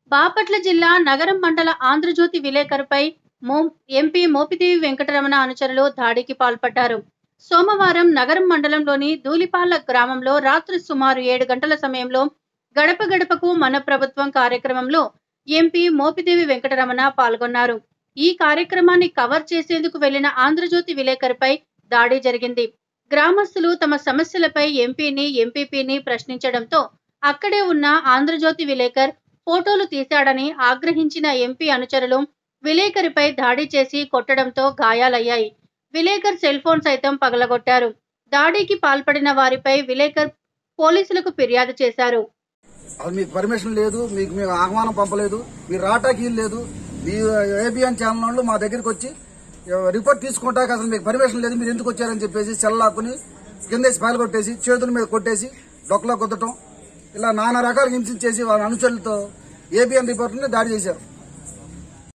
బాపట్ల జిల్లా నగరం మండల ఆంధ్రజ్యోతి విలేకరుపై మో- ఎంపీ మోపిదేవి వెంకటరమణ అనుచరులు దాడికి పాల్పడ్డారు సోమవారం నగరం మండలంలోని ధూళిపాల గ్రామంలో రాత్రి సుమారు ఏడు గంటల సమయంలో గడప గడపకు మన ప్రభుత్వం కార్యక్రమంలో ఎంపీ మోపిదేవి వెంకటరమణ పాల్గొన్నారు ఈ కార్యక్రమాన్ని కవర్ చేసేందుకు వెళ్లిన ఆంధ్రజ్యోతి విలేకరుపై దాడి జరిగింది గ్రామస్తులు తమ సమస్యలపై ఎంపీని ఎంపీపీని ప్రశ్నించడంతో అక్కడే ఉన్న ఆంధ్రజ్యోతి విలేకర్ ఫోటోలు తీశాడని ఆగ్రహించిన ఎంపీ అనుచరులు విలేకరిపై దాడి చేసి కొట్టడంతో గాయాలయ్యాయి విలేకర్ సెల్ ఫోన్ సైతం పగలగొట్టారు దాడికి పాల్పడిన వారిపై విలేకర్ పోలీసులకు ఫిర్యాదు చేశారు అది మీకు పర్మిషన్ లేదు మీకు మేము ఆహ్వానం పంపలేదు మీరు రావటానికి వీలు లేదు మీ ఏబిఎన్ ఛానల్ వాళ్ళు మా దగ్గరికి వచ్చి రిపోర్ట్ తీసుకుంటాక అసలు మీకు పర్మిషన్ లేదు మీరు ఎందుకు వచ్చారని చెప్పేసి చెల్లాక్కుని కిందేసి పాలు కొట్టేసి చేతుల మీద కొట్టేసి డొక్కలో కొట్టడం ఇలా నానా రకాలు హింసించేసి వాళ్ళ అనుచరులతో ఏబిఎన్ రిపోర్ట్ని దాడి చేశారు